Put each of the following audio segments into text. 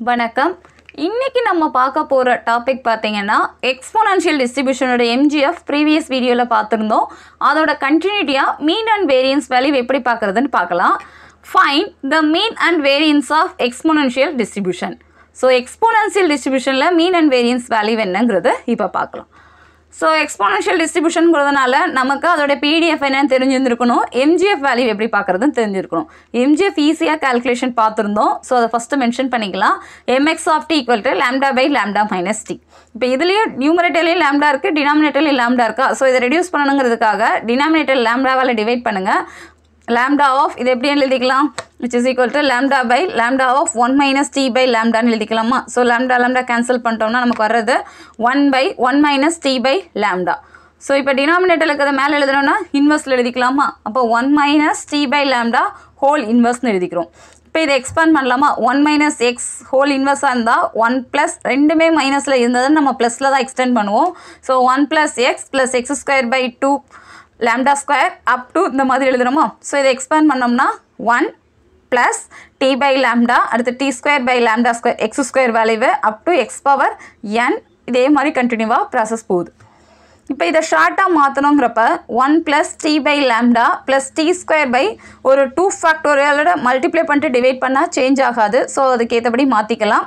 வணக்கம் இன்னைக்கு நம்ம பார்க்க போகிற டாபிக் பார்த்தீங்கன்னா எக்ஸ்போனன்ஷியல் டிஸ்ட்ரிபியூஷனோட எம்ஜிஎஃப் ப்ரீவியஸ் வீடியோவில் பார்த்துருந்தோம் அதோட கண்டினியூட்டியாக மீன் அண்ட் வேரியன்ஸ் வேல்யூ எப்படி பார்க்குறதுன்னு பார்க்கலாம் fine the mean and variance of exponential distribution so exponential டிஸ்ட்ரிபியூஷனில் மீன் அண்ட் வேரியன்ஸ் வேல்யூ என்னங்கிறது இப்போ பார்க்கலாம் ஸோ எக்ஸ்போனன்ஷியல் டிஸ்ட்ரிபியூஷனுங்கிறதுனால நமக்கு அதோட பிடிஎஃப் என்னன்னு தெரிஞ்சிருந்துருக்கணும் எம்ஜிஎஃப் வேல்யூ எப்படி பார்க்குறதுன்னு தெரிஞ்சிருக்கணும் எம்ஜிஎஃப் ஈஸியாக கால்குலேஷன் பார்த்துருந்தோம் ஸோ அதை ஃபஸ்ட்டு மென்ஷன் பண்ணிக்கலாம் MX of t equal to lambda by lambda minus t இப்போ இதுலேயும் நியூமரேட்டர்லேயும் லேம்டா இருக்குது டினாமினேட்டர்லேயும் லேம்டா இருக்கா ஸோ இதை ரெடியூஸ் பண்ணணுங்கிறதுக்காக டினாமினேட்டர் லேம்டாவால் டிவைட் பண்ணுங்கள் lambda of இது எப்படி எழுதிக்கலாம் which is equal to lambda by lambda of 1 minus t by lambda ன்னு எழுதிக்கலாமா ஸோ lambda lambda கேன்சல் பண்ணிட்டோம்னா நமக்கு வர்றது 1 by 1 minus t by lambda so இப்போ டினாமினேட்டரில் இருக்கிறத மேலே எழுதணும்னா இன்வெர்ஸில் எழுதிக்கலாமா அப்போ one minus t by lambda whole இன்வெர்ஸ்னு எழுதிக்கிறோம் இப்போ இதை எக்ஸ்பேண்ட் பண்ணலாமா ஒன் மைனஸ் எக்ஸ் ஹோல் இன்வெர்ஸாக இருந்தால் ஒன் ப்ளஸ் ரெண்டுமே மைனஸில் இருந்ததுன்னு நம்ம ப்ளஸில் தான் எக்ஸ்டெண்ட் பண்ணுவோம் so one plus x plus x square by two lambda square up to இந்த மாதிரி எழுதுகிறோமோ ஸோ இதை எக்ஸ்பேண்ட் பண்ணோம்னா one plus t by lambda அடுத்து t square by lambda square x square value up to x power n இதே மாதிரி கண்டினியூவாக ப்ராசஸ் போகுது இப்போ இதை ஷார்ட்டாக மாற்றணுங்கிறப்ப one plus t by lambda plus t square by ஒரு டூ ஃபேக்டோரியலோட மல்டிப்ளை பண்ணிட்டு டிவைட் பண்ணால் சேஞ்ச் ஆகாது ஸோ அதுக்கு ஏற்றபடி மாற்றிக்கலாம்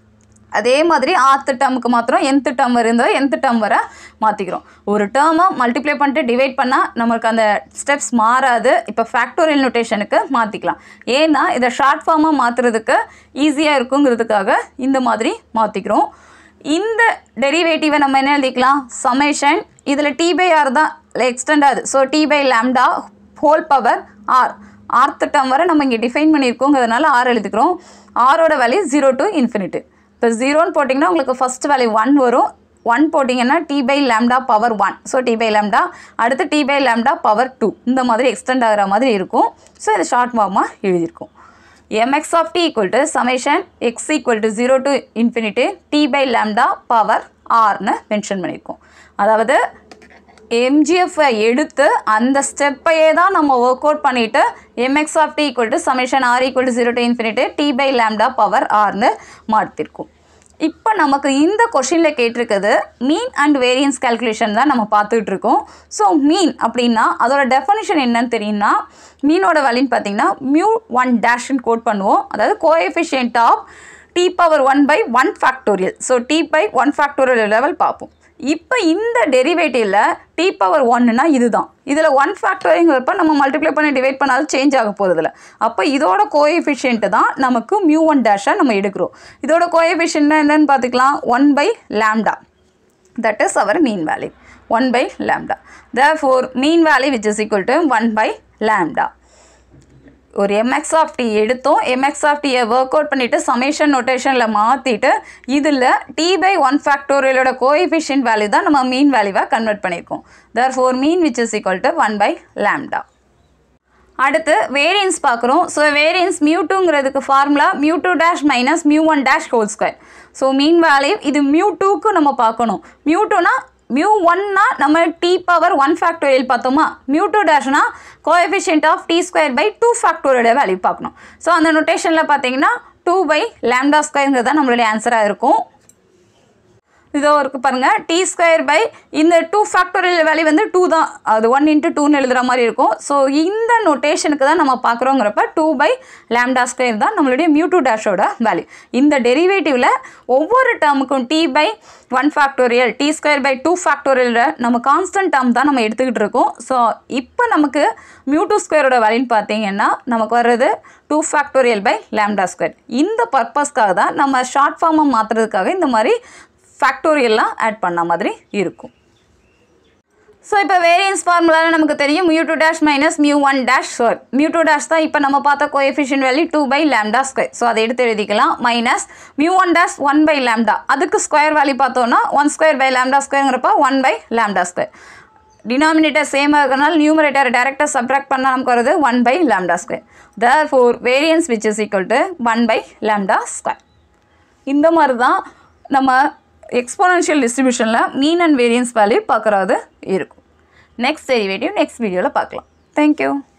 அதே மாதிரி ஆத்து டேர்முக்கு மாத்திரம் எந்த டேர்ம் இருந்தால் எந்த டேர்ம் வர மாற்றிக்கிறோம் ஒரு டேர்மை மல்டிப்ளை பண்ணிட்டு டிவைட் பண்ணால் நமக்கு அந்த ஸ்டெப்ஸ் மாறாது இப்போ ஃபேக்டோரியல் நோட்டேஷனுக்கு மாற்றிக்கலாம் ஏன்னா இதை ஷார்ட் ஃபார்மாக மாற்றுறதுக்கு ஈஸியாக இருக்குங்கிறதுக்காக இந்த மாதிரி மாற்றிக்கிறோம் இந்த டெரிவேட்டிவை நம்ம என்ன எழுதிக்கலாம் சமேஷன் இதில் டி பை ஆர் தான் எக்ஸ்டெண்ட் ஆகுது so t by lambda whole power r rth term வரை நம்ம இங்கே டிஃபைன் பண்ணியிருக்கோங்கிறதுனால ஆர் எழுதிக்கிறோம் ஆரோட வேல்யூ ஜீரோ டு இன்ஃபினிட்டி இப்போ ஜீரோன்னு போட்டிங்கன்னா உங்களுக்கு ஃபஸ்ட் வேல்யூ ஒன் வரும் ஒன் போட்டிங்கன்னா t by lambda power one so t by lambda அடுத்து t by lambda power two இந்த மாதிரி எக்ஸ்டெண்ட் ஆகிற மாதிரி இருக்கும் ஸோ இது ஷார்ட் ஃபார்மாக எழுதியிருக்கும் mx of t equal to summation x equal to 0 to infinity t by lambda power rன்னு mention பண்ணியிருக்கோம் அதாவது எம்ஜிஎஃப்பை எடுத்து அந்த ஸ்டெப்பையே தான் நம்ம ஒர்க் அவுட் பண்ணிவிட்டு MX of t equal to summation r equal to zero to infinity t by lambda power ஆர்னு மாற்றிருக்கோம் இப்போ நமக்கு இந்த கொஷினில் கேட்டிருக்கிறது மீன் அண்ட் வேரியன்ஸ் கால்குலேஷன் தான் நம்ம பார்த்துட்டு இருக்கோம் ஸோ மீன் அப்படின்னா அதோட டெஃபனிஷன் என்னன்னு தெரியும்னா மீனோட வேல்யூன்னு பார்த்தீங்கன்னா மியூ ஒன் டேஷ்னு கோட் பண்ணுவோம் அதாவது coefficient of t power one by one factorial so t by one factorial level பார்ப்போம் இப்போ இந்த டெரிவேட்டிவில் டி பவர் ஒன்னுனா இதுதான் இதில் ஒன் ஃபேக்டரிங்கிறப்ப நம்ம மல்டிப்ளை பண்ணி டிவைட் பண்ணாலும் சேஞ்ச் ஆக போகிறதில்ல அப்போ இதோட கோஎஃபிஷியன்ட்டு தான் நமக்கு மியூ ஒன் டேஷாக நம்ம எடுக்கிறோம் இதோட கோஎஃபிஷியன்ட்னா என்னன்னு பார்த்துக்கலாம் one by lambda that is our mean value one by lambda therefore mean value which is equal to one by lambda ஒரு எம்எக்ஸ் ஆஃப் டி எடுத்தோம் எம்எக்ஸ் ஆஃப் டியை ஒர்க் அவுட் பண்ணிவிட்டு சமேஷன் நோட்டேஷனில் மாற்றிட்டு இதில் t by one ஃபேக்டோரியலோட coefficient value தான் நம்ம mean வேல்யூவாக கன்வெர்ட் பண்ணியிருக்கோம் therefore mean which is equal to one by lambda அடுத்து வேரியன்ஸ் பார்க்குறோம் so variance mu டூங்கிறதுக்கு formula mu two dash minus mu one dash whole square so mean value இது mu டூக்கு நம்ம பார்க்கணும் மியூ டூனா mu ஒன்னா நம்ம டி பவர் ஒன் ஃபேக்டோரியல் பார்த்தோமா மியூ டூ டேஷ்னா coefficient of t square by two ஃபேக்டோரியோட வேல்யூ பார்க்கணும் ஸோ அந்த நொட்டேஷனில் பார்த்தீங்கன்னா டூ பை லேம்டா ஸ்கொயருங்கிறது தான் நம்மளுடைய ஆன்சராக இருக்கும் இதோ இருக்கு பாருங்கள் டி ஸ்கொயர் பை இந்த டூ ஃபேக்டோரியல் வேல்யூ வந்து டூ தான் அது ஒன் இன்ட்டு டூன்னு எழுதுகிற மாதிரி இருக்கும் ஸோ இந்த நொட்டேஷனுக்கு தான் நம்ம பார்க்குறோங்கிறப்ப டூ பை லேம்டா ஸ்கொயர் தான் நம்மளுடைய மியூ டூ டேஷோட வேல்யூ இந்த டெரிவேட்டிவில் ஒவ்வொரு டேர்முக்கும் t by one factorial t square by two ஃபேக்டோரியலில் நம்ம கான்ஸ்டன்ட் டேர்ம் தான் நம்ம எடுத்துக்கிட்டு இருக்கோம் ஸோ இப்போ நமக்கு மியூ டூ ஸ்கொயரோட வேல்யூன்னு பார்த்தீங்கன்னா நமக்கு வர்றது two factorial by lambda square இந்த பர்பஸ்க்காக தான் நம்ம ஷார்ட் ஃபார்மாக மாற்றுறதுக்காக இந்த மாதிரி ஃபேக்டோரியல்லாம் ஆட் பண்ண மாதிரி இருக்கும் ஸோ இப்போ வேரியன்ஸ் ஃபார்முலாவில் நமக்கு தெரியும் mu two dash minus mu one dash sorry mu two dash தான் இப்போ நம்ம பார்த்த coefficient value two by lambda square so அதை எடுத்து எழுதிக்கலாம் minus mu one dash one by lambda அதுக்கு ஸ்கொயர் வேல்யூ பார்த்தோன்னா ஒன் ஸ்கொயர் பை லேம்டா ஸ்கொயருங்கிறப்ப one by lambda square denominator சேமாக இருக்கிறனால நியூமரேட்டர் டேரெக்டாக சப்ராக்ட் பண்ணால் நமக்கு வருது one by lambda square therefore variance which is equal to one by lambda square இந்த மாதிரி தான் நம்ம எக்ஸ்போனன்ஷியல் டிஸ்ட்ரிபியூஷனில் மீன் அண்ட் வேரியன்ஸ் வேல்யூ பார்க்குறது இருக்கும் நெக்ஸ்ட் டெரிவேட்டிவ் நெக்ஸ்ட் வீடியோவில் பார்க்கலாம் தேங்க்யூ